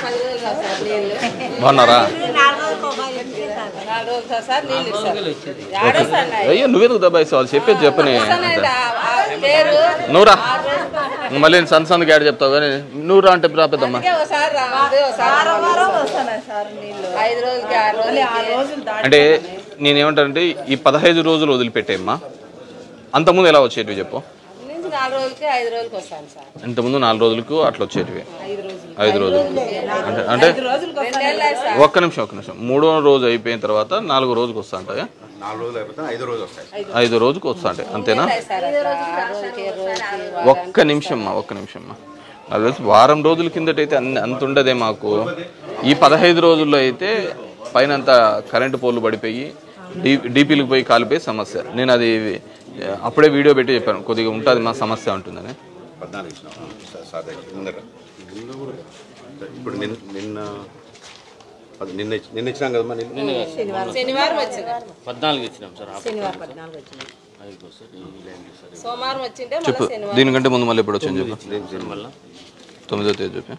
పది రోజులు కాదు సార్ నీళ్ళు బాగున్నారా నాలుగు రోజులు కాదు సార్ నీళ్ళు ఇస్తారు ఆడేస్తాను అయ్యో నువ్వెందుకు దబాయిస్తావు వాళ్ళు చెప్పేది చెప్పని పేరు నువ్వురా మళ్ళీ నేను సంత సంతకి యాడ్ చెప్తావు కానీ నువ్వురా అంటే రాపెద్దమ్మా అందుకే ఒకసారి రాదు ఒకసారి ఐదు రోజులకి ఆరు రోజులకి అంటే నేనేమంటానంటే ఈ పదహైదు రోజులు వదిలిపెట్టేమ్మా అంతకుముందు ఎలా వచ్చేటివి చెప్పు నుంచి నాలుగు రోజులకి ఐదు రోజులకి వస్తాను సార్ ఇంతకుముందు నాలుగు రోజులకు అట్లా వచ్చేటివి ఐదు రోజులు ఐదు రోజులు అంటే అంటే రెండేళ్ళు అయ్యి సార్ ఒక్క నిమిషం ఒక్క నిమిషం మూడో రోజు అయిపోయిన తర్వాత నాలుగో రోజుకి వస్తా ఉంటాయా నాలుగు రోజులు అయిపోతే ఐదో రోజు వస్తాయి ఐదో రోజుకి వస్తా అంటే అంతేనా అయ్యి సార్ అట్లా ఆరు రోజులకి ఏడు రోజులకి ఒక్క నిమిషమ్మా ఒక్క నిమిషంమ్మా నాకు తెలిసి వారం రోజుల కిందటైతే అన్ని అంత ఉండదే మాకు ఈ పదహైదు రోజుల్లో అయితే పైన అంతా కరెంటు పోల్లు పడిపోయి డీ డీపీలకు పోయి కాలిపోయి సమస్య నేను అది ఆ, అప్పుడే వీడియో పెట్టి చెప్పాను కొద్దిగా ఉంటుంది మా సమస్య ఉంటుందని పద్నాలుగు ఇచ్చినాం సా- సార్ దగ్గర ముందర ఇప్పుడు నిన్న నిన్న అది నిన్న ఇచ్చి- నిన్న ఇచ్చినాం కదమ్మా నిన్న శనివారం వచ్చింది పద్నాలుగు ఇచ్చినాం సార్ శనివారం పద్నాలుగు వచ్చింది ఐదుకి వస్తుంది ఈ లైన్ సార్ సోమవారం వచ్చింటే చెప్పు మళ్ళీ శనివారం దీనికంటే ముందు మళ్ళీ ఎప్పుడు వచ్చింది చెప్పు సార్ మళ్ళీ తొమ్మిదో తేదీ చెప్పి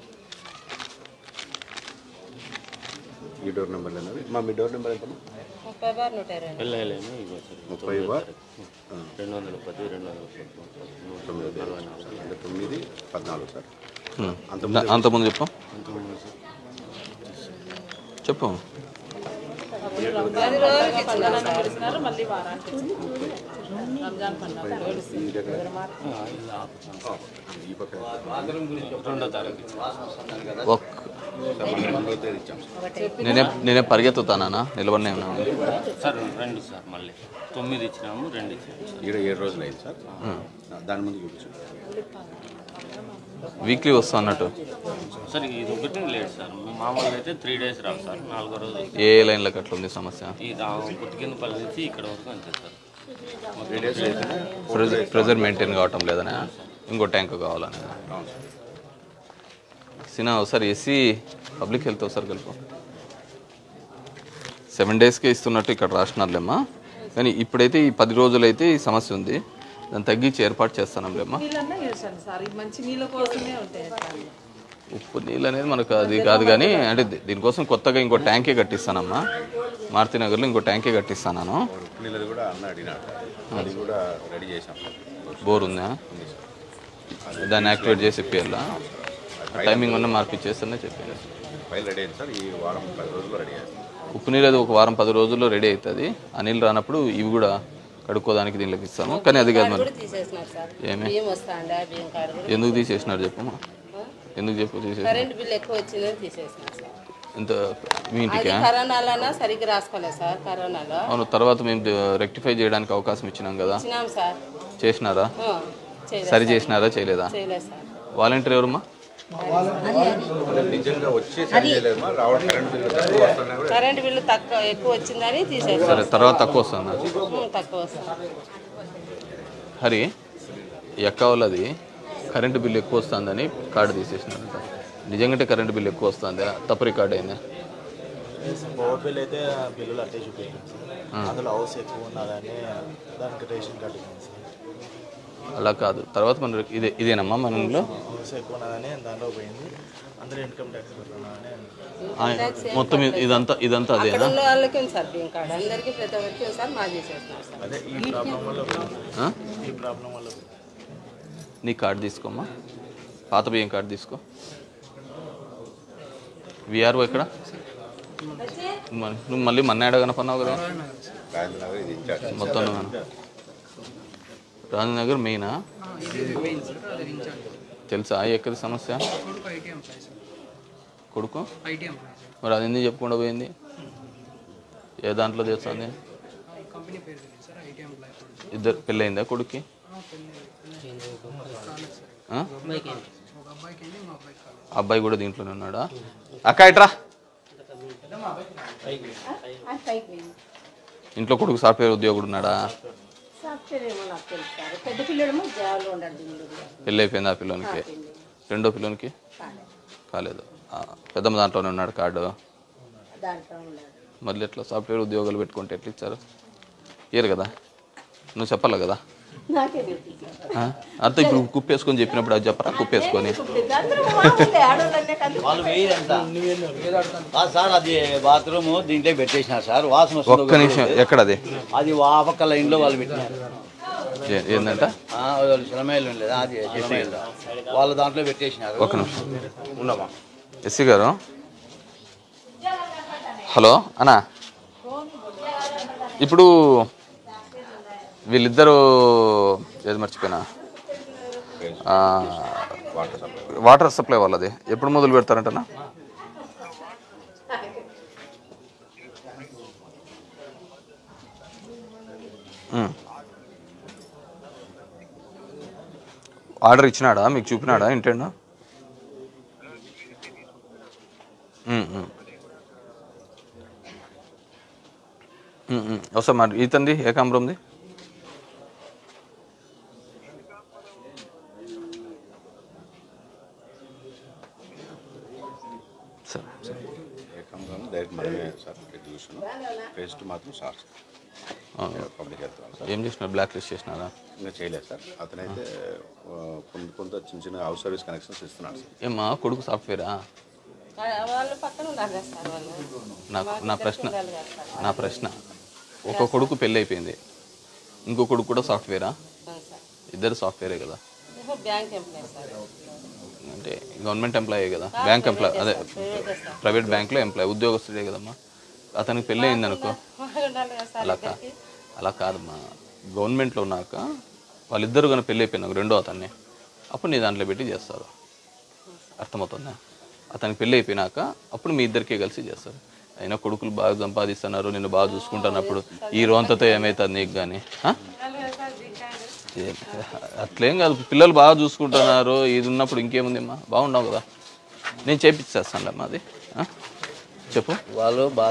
ఈ డోర్ నెంబర్ అన్నది మా మీ డోర్ నెంబర్ ఎంత ముప్పై బార్ నూట ఇరవై వెళ్ళలేము ఇగో సార్ ముప్పై బార్ రెండు వందల పది రెండు వందల పది నూట తొమ్మిది అంటే తొమ్మిది పద్నాలుగు సార్ ఉం. అంతకుముందు చెప్పు చెప్పు పది రోజులకి ఇచ్చినాం సార్ ఈ పక్క రెండో తారీఖు ఇచ్చాం. ఒక్క సార్ మన రెండో తేదీ ఇచ్చాం సార్ నేనే నేనే పరిగెత్తుతానా నిలబడినే ఉన్నాను సార్ రెండు సార్ మళ్ళీ తొమ్మిది ఇచ్చినాము రెండు ఇచ్చినాము సార్ ఈడ ఏడు రోజులు అయింది సార్ దాని ముందు చూపించాం వీక్లీ వస్తా అన్నట్టు సార్ ఇది ఒకటి లేదు సార్ మామూలుగా అయితే త్రీ డేస్ రావు సార్ నాలుగో రోజు ఏ లైన్లకు అట్లా ఉంది సమస్య ఈ పుట్టికిందపల్లి నుంచి ఇక్కడ వరకు అంతే సార్ త్రీ డేస్ అయితేనే ప్రెజర్ ప్రెజర్ మెయింటైన్ కావటం లేదనే ఇంకో ట్యాంక్ కావాలని అవును సార్ సినా ఒకసారి ఎస్సీ పబ్లిక్ హెల్త్ ఒకసారి కలుపు సెవెన్ డేస్కే ఇస్తున్నట్టు ఇక్కడ రాసినారులేమ్మా కానీ ఇప్పుడైతే ఈ పది రోజులైతే ఈ సమస్య ఉంది దాన్ని తగ్గించి ఏర్పాటు చేస్తానంలేమ్మా నీళ్ళన్నా వేసండి సార్ ఈ మంచి నీళ్ళ కోసమే ఉంటాయి సార్ ఉప్పు నీళ్ళు అనేది మనకు అది కాదు కానీ అంటే దీ- దీనికోసం కొత్తగా ఇంకో ట్యాంకే కట్టిస్తానమ్మా మారుతి నగర్లో ఇంకో ట్యాంకే కట్టిస్తాను ఉప్పు నీళ్ళది కూడా అన్న అడిగినాడు అది కూడా రెడీ చేసాం సార్ బోర్ ఉందా దాన్ని యాక్టివేట్ చేసి ఇప్పియాలా టైమింగ్ ఉన్న మార్పు ఇచ్చేస్తేనే చెప్పాను ఫైల్ రెడీ అయింది సార్ ఈ వారం పది రోజుల్లో రెడీ అయింది ఉప్పు నీళ్ళు అది ఒక వారం పది రోజుల్లో రెడీ అవుతుంది ఆ నీళ్ళు రానప్పుడు ఇవి కూడా కడుక్కోదానికి దీనిలోకి ఇస్తాను కానీ అది కాదు మరి కూడా తీసేసినారు సార్ ఏమి బియ్యం వస్తాండా బియ్యం కార్డు కూడా ఎందుకు తీసేసినారు చెప్పమ్మా ఎందుకు చెప్పు తీసేసి కరెంట్ బిల్ ఎక్కువ వచ్చిందని తీసేసినారు సార్ ఇంత మీ అది ఇంటికా కరోనాలోనా సరిగ్గా రాసుకోలేదు సార్ కరోనాలో అవును తర్వాత మేము రెక్టిఫై చేయడానికి అవకాశం ఇచ్చినాం కదా ఇచ్చినాం సార్ చేసినారా ఆ, చేయలేదు సరి చేసినారా చేయలేదా చేయలేదు సార్ వాలంటీర్ ఎవరమ్మా అంటే నిజంగా వచ్చే సరి చేయలేదు రావడం కరెంట్ బిల్లు తక్కువ వస్తున్నా కూడా కరెంట్ బిల్లు తక్కువ ఎక్కువ వచ్చిందని తీసేసారు సరే తర్వాత తక్కువ వస్తుందా ఉమ్, తక్కువ వస్తుంది హరి ఈ అక్క వాళ్ళది కరెంటు బిల్లు ఎక్కువ వస్తుందని కార్డు తీసేసినారంట నిజంగానే కరెంటు బిల్లు ఎక్కువ వస్తుందా తప్పు రికార్డ్ అయిందా పవర్ బిల్ అయితే ఆ బిల్లులు అట్టే చూపించాం సార్ అందులో హౌస్ ఎక్కువ ఉన్నదని దానికి రేషన్ కార్డు ఇచ్చింది సార్ అలా కాదు తర్వాత మన ఇదే ఇదేనమ్మా మన ఇంట్లో హౌస్ ఎక్కువ ఉన్నదని దానిలో పోయింది అందరూ ఇన్కమ్ ట్యాక్స్ కట్టుకున్నామని ఆ, మొత్తం ఇ- ఇదంతా ఇదంతా అక్కడ అదేనా ఉన్న వాళ్ళకి ఉంది సార్ బియ్యం కార్డు అందరికీ ప్రతి ఒక్కరికి ఉంది సార్ మా చేసేస్తున్నారు సార్ అదే ఈ ప్రాబ్లం వల్ల పోయింది. ఆ? ఈ ప్రాబ్లం వల్ల పోయింది. నీ కార్డు తీసుకోమ్మా పాత బియ్యం కార్డు తీసుకో విఆర్ఓ ఎక్కడ మ- నువ్వు మళ్ళీ మన్నాడు కనపన్నావు కదా రాజేంద్ర నగర్ ఇది ఇన్ఛార్జ్ మొత్తం నువ్వు రాజనగర్ మెయినా తెలుసా ఎక్కడి సమస్య కొడుకు మరి అది ఎందుకు చెప్పకుండా పోయింది ఏ దాంట్లో చేస్తుంది ఇద్దరు పెళ్ళయిందా కొడుక్కి ఆ? అబ్బాయి కూడా దీంట్లోనే ఉన్నాడా అక్క ఇట్రా ఇంట్లో కొడుకు సాఫ్ట్వేర్ ఉద్యోగుడు ఉన్నాడా సాఫ్ట్వేర్ ఏమో నాకు తెలుసు సార్ పెద్ద పిల్లడేమో జాబ్లో ఉన్నాడు దీనిలో పెళ్ళి అయిపోయింది ఆ పిల్లోనికి రెండో పిల్లోనికి కాలేదు ఆ, పెద్దమ్మ దాంట్లోనే ఉన్నాడు కార్డు దాంట్లో ఉన్నాడు మళ్ళీ ఎట్లా సాఫ్ట్వేర్ ఉద్యోగాలు పెట్టుకుంటే ఎట్లా ఇచ్చారు ఇయ్యరు కదా నువ్వు చెప్పాలి కదా నాకే తెప్పించారు ఆ? అంత ఇప్పుడు కుప్పేసుకొని చెప్పినప్పుడు అది చెప్పరా కుప్పేసుకొని అందరూ మామూలే ఆడవాళ్ళనే కాదు వాళ్ళు వేయరంట కాదు సార్ అది బాత్రూమ్ దీంట్లో పెట్టేసినారు సార్ వాసన వస్తుంది ఒక్క నిమిషం ఎక్కడది అది ఆ పక్క లైన్లో వాళ్ళు పెట్టినారు ఏ- ఏందంట ఆ, వాళ్ళు శ్రమేళ్ళు లేదా అది చెప్పేది వాళ్ళ దాంట్లో పెట్టేసినారు ఒక్క నిమిషం ఉండమా ఎస్సీ గారు హలో అన్నా ఇప్పుడు వీళ్ళిద్దరూ ఏది మర్చిపోయినా ఆ, వాటర్ సప్లై వాటర్ సప్లై వాళ్ళది ఎప్పుడు మొదలు పెడతారంటనా ఉమ్. ఆర్డర్ ఇచ్చినాడా మీకు చూపినాడా ఇంటెండా వస్తా మరి ఈతంది ఏ కాంబ్రంది సరే సరే ఏకంగా డైరెక్ట్ మనమే సార్ ఎగ్జిబిషన్ టేస్ట్ మాత్రం సార్ పబ్లిక్ హెల్త్ వాళ్ళు సార్ ఏం చేసినారు బ్లాక్ లిస్ట్ చేసినారా ఇంకా చేయలేదు సార్ అతనైతే ఆ, కొంత కొంత చిన్న చిన్న హౌస్ సర్వీస్ కనెక్షన్స్ ఇస్తున్నాడు సార్ ఏమ్మా కొడుకు సాఫ్ట్వేరా వాళ్ళు పక్కన ఉన్నారు కదా సార్ వాళ్ళు నాకు నా ప్రశ్న నా ప్రశ్న ఒక కొడుకు పెళ్ళి అయిపోయింది ఇంకో కొడుకు కూడా సాఫ్ట్వేరా ఇద్దరు సాఫ్ట్వేరే కదా బ్యాంక్ ఎంప్లాయ్ సార్ అంటే గవర్నమెంట్ ఎంప్లాయే కదా బ్యాంక్ ఎంప్లాయ్ అదే ప్రైవేట్ బ్యాంక్లో ఎంప్లాయ్ ఉద్యోగస్తుడే కదమ్మా అతనికి పెళ్ళి అయింది అనుకో ఉండాలి కదా సార్ అలా కా అలా కాదమ్మా గవర్నమెంట్లో ఉన్నాక వాళ్ళిద్దరు కానీ పెళ్ళి అయిపోయినాక రెండో అతన్ని అప్పుడు నీ దాంట్లో పెట్టి చేస్తారు అర్థమవుతుందా అతనికి పెళ్ళి అయిపోయినాక అప్పుడు మీ ఇద్దరికే కలిసి చేస్తారు అయినా కొడుకులు బాగా సంపాదిస్తున్నారు నిన్ను బాగా చూసుకుంటున్నప్పుడు ఈ రోంతతో ఏమవుతుంది నీకు కానీ అట్లేం కాదు పిల్లలు బాగా చూసుకుంటున్నారు ఇది ఉన్నప్పుడు ఇంకేముంది అమ్మా బాగున్నావు కదా నేను చేపించేస్తానులే అమ్మా అది ఆ? చెప్పు వాళ్ళు బాగా